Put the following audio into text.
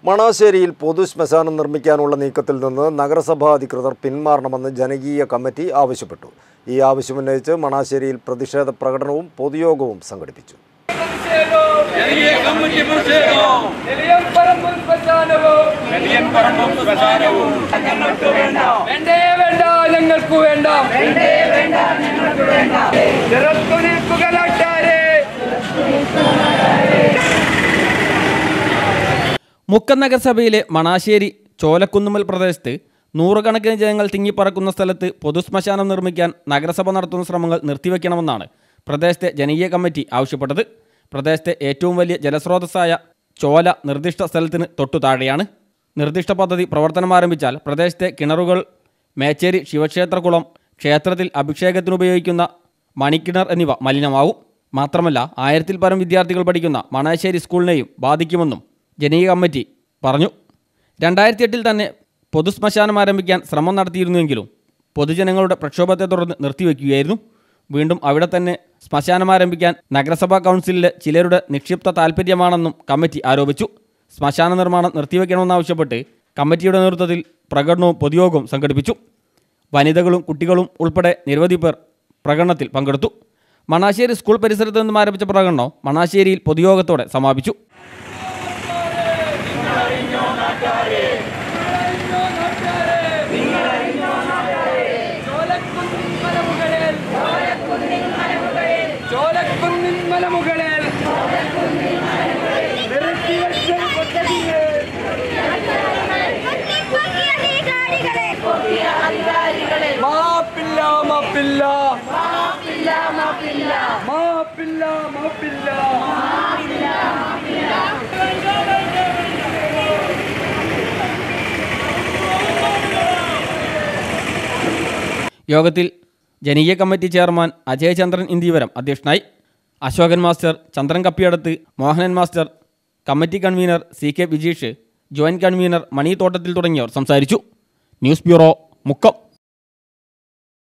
മണാശ്ശേരിയിൽ പൊതു ശ്മശാനം നിർമ്മിക്കാനുള്ള നീക്കത്തിൽ നിന്ന് നഗരസഭാ അധികൃതർ പിന്മാറണമെന്ന് ജനകീയ കമ്മിറ്റി ആവശ്യപ്പെട്ടു ഈ ആവശ്യമുന്നയിച്ച് മണാശ്ശേരിയിൽ പ്രതിഷേധ പ്രകടനവും പൊതുയോഗവും സംഘടിപ്പിച്ചു ജനകീയ കമ്മിറ്റി പ്രതിഷേധം നിലയം പറമ്പും ശ്മശാനവും നെല്ലിയൻ പറമ്പും ശ്മശാനവും വേണ്ടേ വേണ്ട ഞങ്ങൾക്ക് വേണ്ട വേണ്ടേ വേണ്ട ഞങ്ങൾക്ക് വേണ്ട ചെറുത്തു നിൽക്കുക നാട്ടാരെ മുക്കം നഗരസഭയിലെ മണാശ്ശേരി ചോലക്കുന്നുമൽ പ്രദേശത്ത് നൂറുകണക്കിന് ജനങ്ങൾ തിങ്ങിപ്പറക്കുന്ന സ്ഥലത്ത് പൊതുശ്മശാനം നിർമ്മിക്കാൻ നഗരസഭ നടത്തുന്ന ശ്രമങ്ങൾ നിർത്തിവെക്കണമെന്നാണ് പ്രദേശത്തെ ജനകീയ കമ്മിറ്റി ആവശ്യപ്പെട്ടത് പ്രദേശത്തെ ഏറ്റവും വലിയ ജലസ്രോതസ്സായ ചോല നിർദ്ദിഷ്ട സ്ഥലത്തിന് തൊട്ടു താഴെയാണ് നിർദ്ദിഷ്ട പദ്ധതി പ്രവർത്തനം ആരംഭിച്ചാൽ പ്രദേശത്തെ കിണറുകൾ മേച്ചേരി ശിവക്ഷേത്രകുളം ക്ഷേത്രത്തിൽ അഭിഷേകത്തിനുപയോഗിക്കുന്ന മണിക്കിണർ എന്നിവ മലിനമാവും മാത്രമല്ല ആയിരത്തിൽ പരം വിദ്യാർത്ഥികൾ പഠിക്കുന്ന മണാശ്ശേരി സ്കൂളിനെയും ബാധിക്കുമെന്നും ജനകീയ കമ്മിറ്റി പറഞ്ഞു രണ്ടായിരത്തി എട്ടിൽ തന്നെ പൊതുശ്മശാനം ആരംഭിക്കാൻ ശ്രമം നടത്തിയിരുന്നുവെങ്കിലും പൊതുജനങ്ങളുടെ പ്രക്ഷോഭത്തെ തുടർന്ന് നിർത്തിവെക്കുകയായിരുന്നു വീണ്ടും അവിടെ തന്നെ ശ്മശാനം ആരംഭിക്കാൻ നഗരസഭാ കൗൺസിലിലെ ചിലരുടെ നിക്ഷിപ്ത താൽപ്പര്യമാണെന്നും കമ്മിറ്റി ആരോപിച്ചു ശ്മശാന നിർമ്മാണം നിർത്തിവെക്കണമെന്നാവശ്യപ്പെട്ട് കമ്മിറ്റിയുടെ നേതൃത്വത്തിൽ പ്രകടനവും പൊതുയോഗവും സംഘടിപ്പിച്ചു വനിതകളും കുട്ടികളും ഉൾപ്പെടെ നിരവധി പേർ പ്രകടനത്തിൽ പങ്കെടുത്തു മണാശ്ശേരി സ്കൂൾ പരിസരത്ത് നിന്നും ആരംഭിച്ച പ്രകടനം മണാശ്ശേരിയിൽ പൊതുയോഗത്തോടെ സമാപിച്ചു ചോലക്കുന്നിൻ മലമുകളിൽ ചോലക്കുന്നിൻ മലമുകളിൽ നിർത്തി വെച്ച പദ്ധതിയെ മാപ്പില്ല മാപ്പില്ല മാപ്പില്ല മാപ്പില്ല യോഗത്തിൽ ജനകീയ കമ്മിറ്റി ചെയർമാൻ അജയ് ചന്ദ്രൻ ഇന്ദീവരം അധ്യക്ഷനായി Ashokan master Chandran Kappiyadath Mohanan master committee convenor C K Vijeesh joint convenor Mani തോട്ടത്തിൽ തുടങ്ങിയവർ സംസാരിച്ചു ന്യൂസ് ബ്യൂറോ മുക്കം